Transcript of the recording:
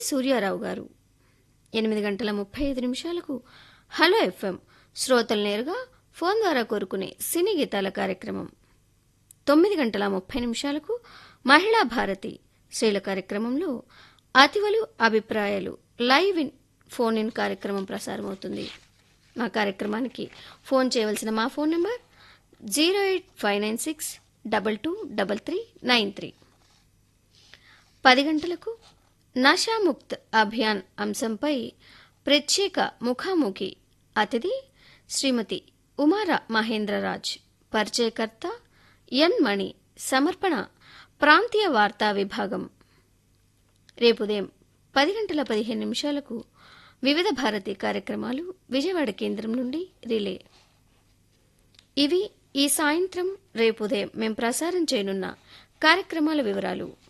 సూర్యారావు గారు ఎనిమిది గంటల ముప్పై ఐదు నిమిషాలకు హలో ఎఫ్ఎం శ్రోతలు నేరుగా ఫోన్ ద్వారా కోరుకునే సినీ గీతాల కార్యక్రమం తొమ్మిది గంటల ముప్పై నిమిషాలకు మహిళా భారతి స్త్రీల కార్యక్రమంలో అతివలు అభిప్రాయాలు లైవ్ ఇన్ ఫోన్ ఇన్ కార్యక్రమం ప్రసారమవుతుంది మా కార్యక్రమానికి ఫోన్ చేయవలసిన మా phone number zero eight five nine six double two double three nine three పది గంటలకు నషాముక్త్ అభియాన్ అంశంపై ప్రత్యేక ముఖాముఖి అతిథి శ్రీమతి ఉమార మహేంద్రరాజ్ పరిచయకర్త ఎన్ మణి సమర్పణ ప్రాంతీయ వార్తా విభాగం రేపు ఉదయం పది గంటల పదిహేను నిమిషాలకు వివిధ భారతి కార్యక్రమాలు విజయవాడ కేంద్రం నుండి రిలే ఇవి ఈ సాయంత్రం రేపు ఉదయం మేం ప్రసారం చేయనున్న కార్యక్రమాల వివరాలు